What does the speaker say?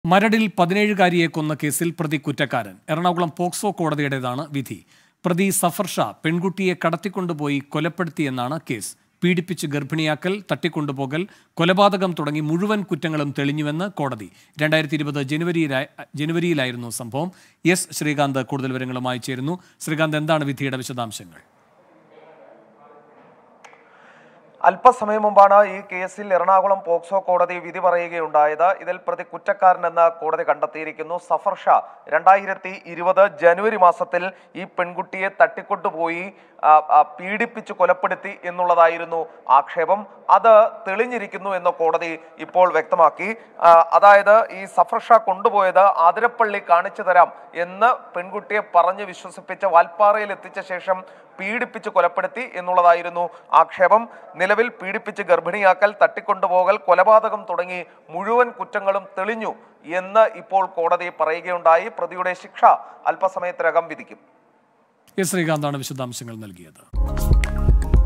മരടിൽ പതിനേഴുകാരിയെ കൊന്ന കേസിൽ പ്രതി കുറ്റക്കാരൻ എറണാകുളം പോക്സോ കോടതിയുടേതാണ് വിധി പ്രതി സഫർ ഷാ പെൺകുട്ടിയെ കടത്തിക്കൊണ്ടുപോയി കൊലപ്പെടുത്തിയെന്നാണ് കേസ് പീഡിപ്പിച്ച് ഗർഭിണിയാക്കൽ തട്ടിക്കൊണ്ടുപോകൽ കൊലപാതകം തുടങ്ങി മുഴുവൻ കുറ്റങ്ങളും തെളിഞ്ഞുവെന്ന് കോടതി രണ്ടായിരത്തി ഇരുപത് ജനുവരിയിലായി ജനുവരിയിലായിരുന്നു സംഭവം എസ് ശ്രീകാന്ത് കൂടുതൽ വിവരങ്ങളുമായി ചേരുന്നു ശ്രീകാന്ത് എന്താണ് വിധിയുടെ വിശദാംശങ്ങൾ അല്പസമയം മുമ്പാണ് ഈ കേസിൽ എറണാകുളം പോക്സോ കോടതി വിധി പറയുകയുണ്ടായത് ഇതിൽ പ്രതി കുറ്റക്കാരനെന്ന് കോടതി കണ്ടെത്തിയിരിക്കുന്നു സഫർ ഷാ രണ്ടായിരത്തി ഇരുപത് ജനുവരി മാസത്തിൽ ഈ പെൺകുട്ടിയെ തട്ടിക്കൊണ്ടുപോയി ആ, ആ, പീഡിപ്പിച്ച് കൊലപ്പെടുത്തി എന്നുള്ളതായിരുന്നു ആക്ഷേപം അത് തെളിഞ്ഞിരിക്കുന്നു എന്ന് കോടതി ഇപ്പോൾ വ്യക്തമാക്കി ആ, അതായത് ഈ സഫർ ഷാ കൊണ്ടുപോയത് ആതിരപ്പള്ളി കാണിച്ചു തരാം എന്ന് പെൺകുട്ടിയെ പറഞ്ഞ് വിശ്വസിപ്പിച്ച് വാൽപ്പാറയിൽ എത്തിച്ച ശേഷം പീഡിപ്പിച്ച് കൊലപ്പെടുത്തി എന്നുള്ളതായിരുന്നു ആക്ഷേപം നിലവിൽ പീഡിപ്പിച്ച് ഗർഭിണിയാക്കൽ തട്ടിക്കൊണ്ടുപോകൽ കൊലപാതകം തുടങ്ങി മുഴുവൻ കുറ്റങ്ങളും തെളിഞ്ഞു എന്ന് ഇപ്പോൾ കോടതി പറയുകയുണ്ടായി പ്രതിയുടെ ശിക്ഷ അല്പസമയത്തിനകം വിധിക്കും എസ് ശ്രീകാന്താണ് വിശദാംശങ്ങൾ നൽകിയത്